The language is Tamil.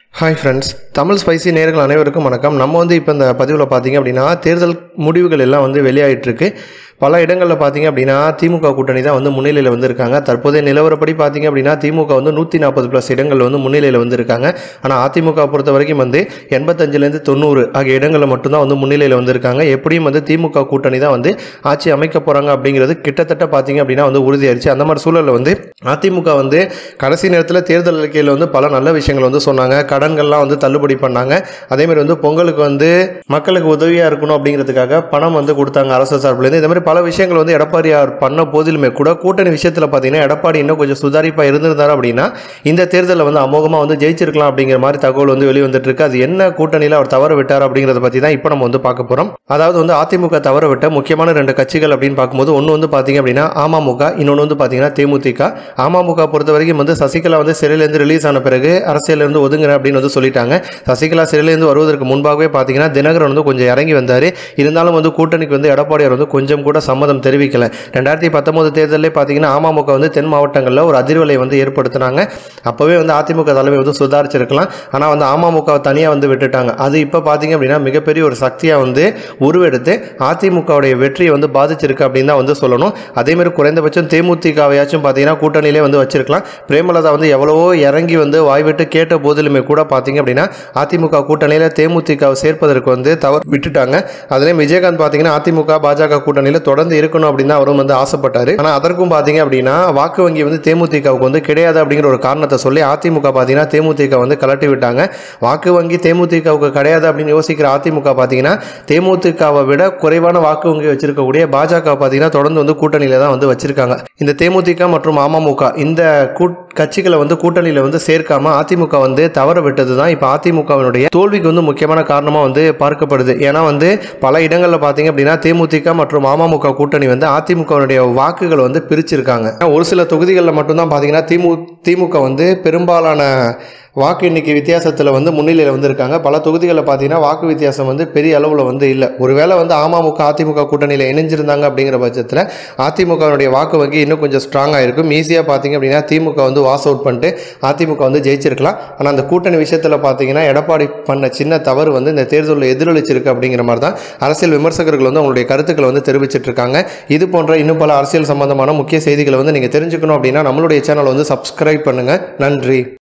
ஹாய் ஃப்ரெண்ட்ஸ் தமிழ் ஸ்பைசி நேர்கள் அனைவருக்கும் வணக்கம் நம்ம வந்து இப்போ இந்த பதிவில் பார்த்தீங்க அப்படின்னா தேர்தல் முடிவுகள் எல்லாம் வந்து வெளியாயிட்டிருக்கு பல இடங்களில் பார்த்தீங்க அப்படின்னா திமுக கூட்டணி தான் வந்து முன்னிலையில் வந்திருக்காங்க தற்போதைய நிலவரப்படி பார்த்தீங்க அப்படின்னா திமுக வந்து நூற்றி நாற்பது ப்ளஸ் இடங்கள் வந்து முன்னிலையில் வந்திருக்காங்க ஆனால் அதிமுக பொறுத்த வரைக்கும் வந்து எண்பத்தஞ்சிலேருந்து தொண்ணூறு ஆகிய இடங்களில் மட்டும்தான் வந்து முன்னிலையில் வந்திருக்காங்க எப்படியும் வந்து திமுக கூட்டணி தான் வந்து ஆட்சி அமைக்க போகிறாங்க அப்படிங்கிறது கிட்டத்தட்ட பார்த்தீங்க அப்படின்னா வந்து உறுதியாயிருச்சு அந்த மாதிரி சூழலில் வந்து அதிமுக வந்து கடைசி நேரத்தில் தேர்தல் அறிக்கையில் வந்து பல நல்ல விஷயங்கள் வந்து சொன்னாங்க கடன்கள்லாம் வந்து தள்ளுபடி பண்ணாங்க அதேமாதிரி வந்து பொங்கலுக்கு வந்து மக்களுக்கு உதவியாக இருக்கணும் அப்படிங்கிறதுக்காக பணம் வந்து கொடுத்தாங்க அரசு சார்பிலேருந்து இந்த மாதிரி பல விஷயங்கள் வந்து எடப்பாடியார் பண்ண போதிலுமே கூட கூட்டணி விஷயத்தில் பார்த்தீங்கன்னா எடப்பாடி இன்னும் கொஞ்சம் சுதாரிப்பாக இருந்திருந்தார் அப்படின்னா இந்த தேர்தலில் வந்து அமோகமாக வந்து ஜெயிச்சிருக்கலாம் அப்படிங்கிற மாதிரி தகவல் வந்து வெளிவந்துட்டு இருக்கு அது என்ன கூட்டணியில் அவர் தவற விட்டார் அப்படிங்கிறத பற்றி தான் இப்போ நம்ம வந்து பார்க்க போகிறோம் அதாவது வந்து அதிமுக தவற விட்ட முக்கியமான ரெண்டு கட்சிகள் அப்படின்னு பார்க்கும்போது ஒன்று வந்து பார்த்தீங்க அப்படின்னா அமமுக இன்னொன்று வந்து பார்த்தீங்கன்னா தேமுதிக அமமுக பொறுத்த வரைக்கும் வந்து சசிகலா வந்து சிறையிலேருந்து ரிலீஸ் ஆன பிறகு அரசியலேருந்து ஒதுங்குறேன் அப்படின்னு வந்து சொல்லிட்டாங்க சசிகலா சிறையிலேருந்து வருவதற்கு முன்பாகவே பார்த்தீங்கன்னா தினகரன் வந்து கொஞ்சம் இறங்கி வந்தார் இருந்தாலும் வந்து கூட்டணிக்கு வந்து எடப்பாடியார் வந்து கொஞ்சம் கூட சம்மதம் தெரிவிக்கல ரெண்டாயிரத்தி பத்தொன்பது தேர்தலில் பார்த்தீங்கன்னா அமமுக வந்து தென் மாவட்டங்களில் ஒரு அதிர்வலை வந்து ஏற்படுத்தினாங்க அப்போவே வந்து அதிமுக தலைமை வந்து சுதாரிச்சிருக்கலாம் ஆனால் வந்து அமமுகவை தனியாக வந்து விட்டுட்டாங்க அது இப்போ பார்த்தீங்க அப்படின்னா மிகப்பெரிய ஒரு சக்தியாக வந்து உருவெடுத்து அதிமுகவுடைய வெற்றியை வந்து பாதிச்சிருக்கு அப்படின்னு தான் வந்து சொல்லணும் அதேமாதிரி குறைந்தபட்சம் தேமுதிகவையாச்சும் பார்த்தீங்கன்னா கூட்டணியிலே வந்து வச்சிருக்கலாம் பிரேமலதா வந்து எவ்வளவோ இறங்கி வந்து வாய்விட்டு கேட்ட போதிலுமே கூட பார்த்தீங்க அப்படின்னா அதிமுக கூட்டணியில் தேமுதிகவை சேர்ப்பதற்கு வந்து தவறு விட்டுட்டாங்க அதுலேயும் விஜயகாந்த் பார்த்தீங்கன்னா அதிமுக பாஜக கூட்டணியில் தொடர்ந்து இருக்கணும் அப்படின்னு தான் அவரும் வந்து ஆசைப்பட்டார் ஆனால் அதற்கும் பார்த்தீங்க அப்படின்னா வாக்கு வங்கி வந்து தேமுதிகவுக்கு வந்து கிடையாது அப்படிங்கிற ஒரு காரணத்தை சொல்லி அதிமுக பார்த்தீங்கன்னா தேமுதிக வந்து கலட்டி விட்டாங்க வாக்கு வங்கி தேமுதிகவுக்கு கிடையாது அப்படின்னு யோசிக்கிற அதிமுக பார்த்தீங்கன்னா தேமுதிகவை விட குறைவான வாக்கு வங்கி வச்சிருக்கக்கூடிய பாஜக பார்த்தீங்கன்னா தொடர்ந்து வந்து கூட்டணியில் தான் வந்து வச்சிருக்காங்க இந்த தேமுதிக மற்றும் அமமுக இந்த கூட் கட்சிகளை வந்து கூட்டணியில் வந்து சேர்க்காம அதிமுக வந்து தவற விட்டது தான் இப்போ அதிமுகவினுடைய தோல்விக்கு வந்து முக்கியமான காரணமாக வந்து பார்க்கப்படுது ஏன்னா வந்து பல இடங்களில் பார்த்தீங்க அப்படின்னா தேமுதிக மற்றும் அமமுக கூட்டணி வந்து அதிமுகவினுடைய வாக்குகள் வந்து பிரிச்சிருக்காங்க ஒரு சில தொகுதிகளில் மட்டும்தான் பார்த்தீங்கன்னா திமு திமுக வந்து பெரும்பாலான வாக்கு எண்ணிக்கை வித்தியாசத்தில் வந்து முன்னிலையில் வந்திருக்காங்க பல தொகுதிகளில் பார்த்தீங்கன்னா வாக்கு வித்தியாசம் வந்து பெரிய அளவில் வந்து இல்லை ஒருவேளை வந்து அமமுக அதிமுக கூட்டணியில் இணைஞ்சிருந்தாங்க அப்படிங்கிற பட்சத்தில் அதிமுகவுடைய வாக்கு வங்கி இன்னும் கொஞ்சம் ஸ்ட்ராங்காக இருக்கும் ஈஸியாக பார்த்தீங்க அப்படின்னா திமுக வந்து வாஸ் அவுட் பண்ணிட்டு அதிமுக வந்து ஜெயிச்சிருக்கலாம் ஆனால் அந்த கூட்டணி விஷயத்தில் பார்த்தீங்கன்னா எடப்பாடி பண்ண சின்ன தவறு வந்து இந்த தேர்தலில் எதிரொலிச்சிருக்கு அப்படிங்கிற மாதிரி தான் அரசியல் விமர்சகர்கள் வந்து அவங்களுடைய கருத்துக்களை வந்து தெரிவிச்சிட்டு இருக்காங்க இது போன்ற இன்னும் பல அரசியல் சம்பந்தமான முக்கிய செய்திகளை வந்து நீங்கள் தெரிஞ்சுக்கணும் அப்படின்னா நம்மளுடைய சேனலை வந்து சப்ஸ்கிரைப் பண்ணுங்கள் நன்றி